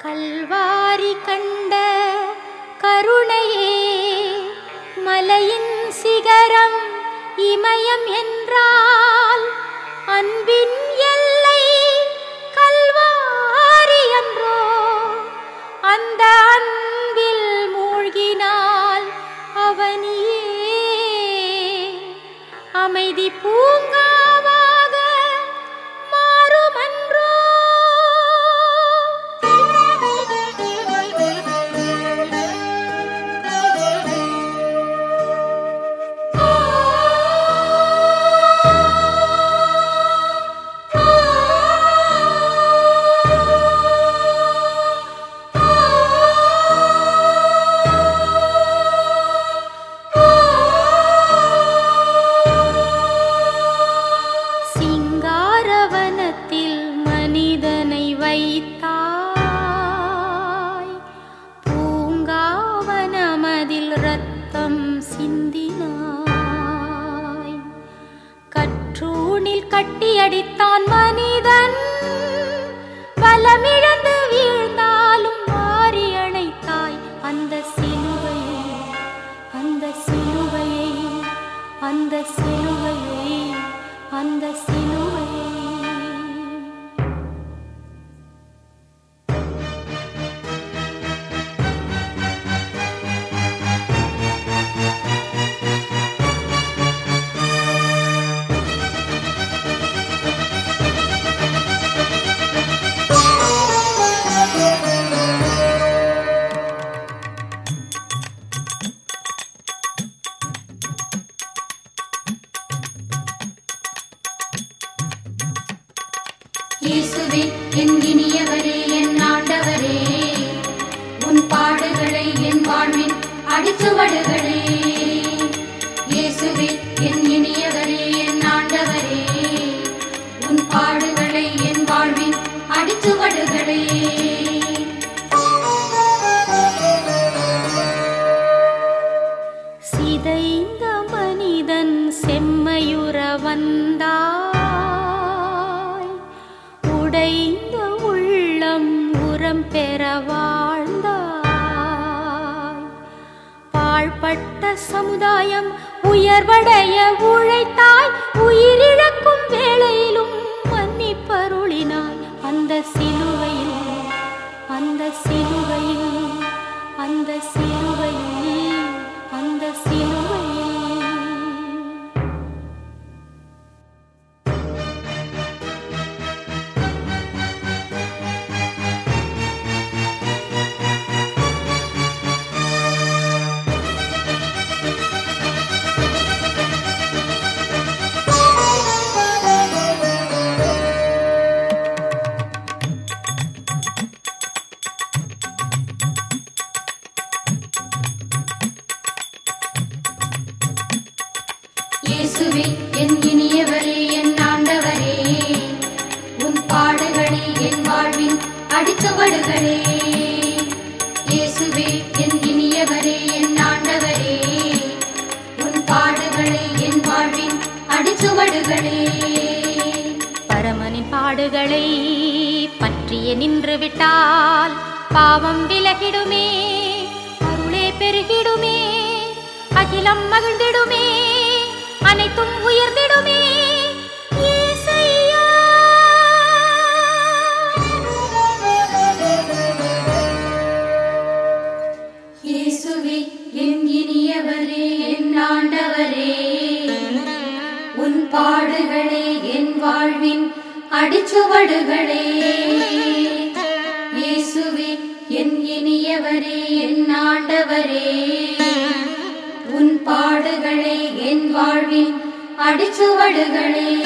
கல்வாரி கண்ட கருணையே மலையின் சிகரம் இமயம் என்றால் அன்பின் எல்லை கல்வாரி என்றோ அந்த அன்பில் மூழ்கினால் அவனியே அமைதி பூங்காவாக மாறுமன்றோ சிங்காரவனத்தில் மனிதனை வைத்தாய் பூங்காவனமதில் ரத்தம் சிந்தினாய் கற்றூணில் கட்டியடித்தான் மனிதன் பலமிழந்து வீழ்ந்தாலும் வாரி அணைத்தாய் அந்த சிலுவையை அந்த சிலுவையை அந்த சிலுவையை அந்த சிலுவையை இயேசுவே என் இனியவரே என் ஆண்டவரே உன் பாடுகளை என் வாழ்வின் அடிச்சுவடுகளே இயேசுவே என் இனியவரே என் ஆண்டவரே உன் பாடுகளை என் வாழ்வின் அடிச்சுவடுகளே சிதைந்த மனிதன் செம்மையுற வந்தாய் உடைந்த உள்ளம் உரம் பெற வாழ்ந்தாய் பாழ்பட்ட சமுதாயம் உயர்வடைய உழைத்தாய் உயிரிழக்கும் வேளையிலும் மன்னிப்பருளினாய் அந்த சிலுவையில் அந்த சிலுவையில் அந்த சிலுவையில் அந்த சிலுவையில் இயேசுவே என் இனியவரே என் ஆண்டவரே உன் பாடுகளே என் வாழ்வின் அடிச்சுவடுகளே இயேசுவே என் இனியவரே என் ஆண்டவரே உன் பாடுகளே என் வாழ்வின் அடிச்சுவடுகளே பரமனின் பாடுகளை பற்றிய நின்று விட்டால் பாவம் விலகிடுமே அருளே பெருகிடுமே அகிலம் மகிழ்ந்திடுமே அனைத்தும் உயர்ந்திடுமே இயேசையா. இயேசுவே என் இனியவரே என் ஆண்டவரே உன் பாடுகளே என் வாழ்வின் அடிச்சுவடுகளே இயேசுவே என் இனியவரே என் ஆண்டவரே உன் பாடுகளே என் வாழ்வின் அடிச்சுவடுகளே